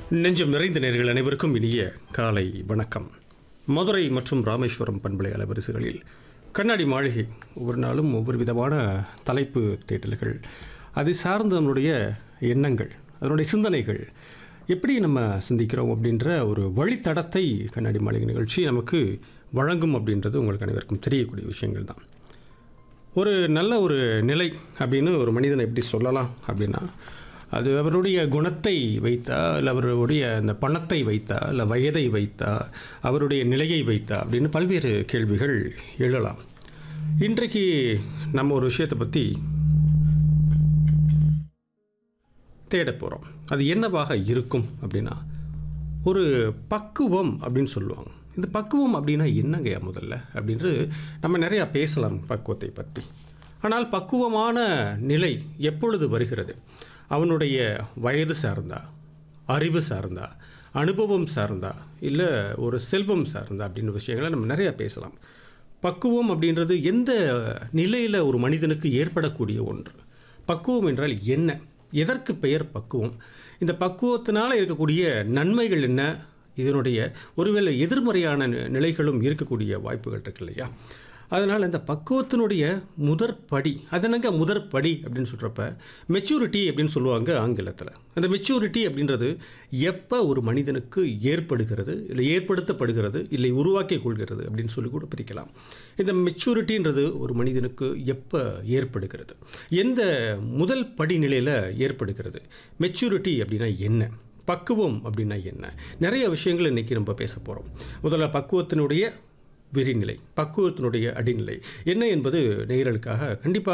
நெஞ்சம் நிறைந்த நேர்கள் அனைவருக்கும் இனிய காலை வணக்கம் மதுரை மற்றும் ராமேஸ்வரம் பண்பலை அலைவரிசைகளில் கண்ணாடி மாளிகை ஒவ்வொரு நாளும் ஒவ்வொரு விதமான தலைப்பு தேடல்கள் அது சார்ந்த நம்மளுடைய எண்ணங்கள் அதனுடைய சிந்தனைகள் எப்படி நம்ம சிந்திக்கிறோம் அப்படின்ற ஒரு வழித்தடத்தை கண்ணாடி மாளிகை நிகழ்ச்சி நமக்கு வழங்கும் அப்படின்றது உங்களுக்கு அனைவருக்கும் தெரியக்கூடிய விஷயங்கள் தான் ஒரு நல்ல ஒரு நிலை அப்படின்னு ஒரு மனிதனை எப்படி சொல்லலாம் அப்படின்னா அது அவருடைய குணத்தை வைத்தா இல்லை அவருடைய அந்த பணத்தை வைத்தா இல்லை வயதை வைத்தா அவருடைய நிலையை வைத்தா அப்படின்னு பல்வேறு கேள்விகள் எழலாம் இன்றைக்கு நம்ம ஒரு விஷயத்தை பற்றி தேட போகிறோம் அது என்னவாக இருக்கும் அப்படின்னா ஒரு பக்குவம் அப்படின்னு சொல்லுவாங்க இந்த பக்குவம் அப்படின்னா என்னங்கய்யா முதல்ல அப்படின்ட்டு நம்ம நிறையா பேசலாம் பக்குவத்தை பற்றி ஆனால் பக்குவமான நிலை எப்பொழுது வருகிறது அவனுடைய வயது சார்ந்தா அறிவு சார்ந்தா அனுபவம் சார்ந்தா இல்லை ஒரு செல்வம் சார்ந்தா அப்படின்னு விஷயங்களை நம்ம நிறையா பேசலாம் பக்குவம் அப்படின்றது எந்த நிலையில் ஒரு மனிதனுக்கு ஏற்படக்கூடிய ஒன்று பக்குவம் என்றால் என்ன எதற்கு பெயர் பக்குவம் இந்த பக்குவத்தினால் இருக்கக்கூடிய நன்மைகள் என்ன இதனுடைய ஒருவேளை எதிர்மறையான நி- நிலைகளும் இருக்கக்கூடிய வாய்ப்புகள் இருக்கு இல்லையா அதனால் இந்த பக்குவத்தினுடைய முதற்படி அது என்னங்க முதற்படி அப்படின்னு சொல்கிறப்ப மெச்சூரிட்டி அப்படின்னு சொல்லுவாங்க ஆங்கிலத்தில் அந்த மெச்சூரிட்டி அப்படின்றது எப்போ ஒரு மனிதனுக்கு ஏற்படுகிறது இல்லை ஏற்படுத்தப்படுகிறது இல்லை உருவாக்கிக் கொள்கிறது அப்படின்னு சொல்லி கூட பிரிக்கலாம் இந்த மெச்சூரிட்டின்றது ஒரு மனிதனுக்கு எப்போ ஏற்படுகிறது எந்த முதல் படிநிலையில் ஏற்படுகிறது மெச்சூரிட்டி அப்படின்னா என்ன பக்குவம் அப்படின்னா என்ன நிறைய விஷயங்கள் இன்றைக்கி நம்ம பேச போகிறோம் முதல்ல பக்குவத்தினுடைய விரிநிலை பக்குவத்தினுடைய அடிநிலை என்ன என்பது நேயர்களுக்காக கண்டிப்பாக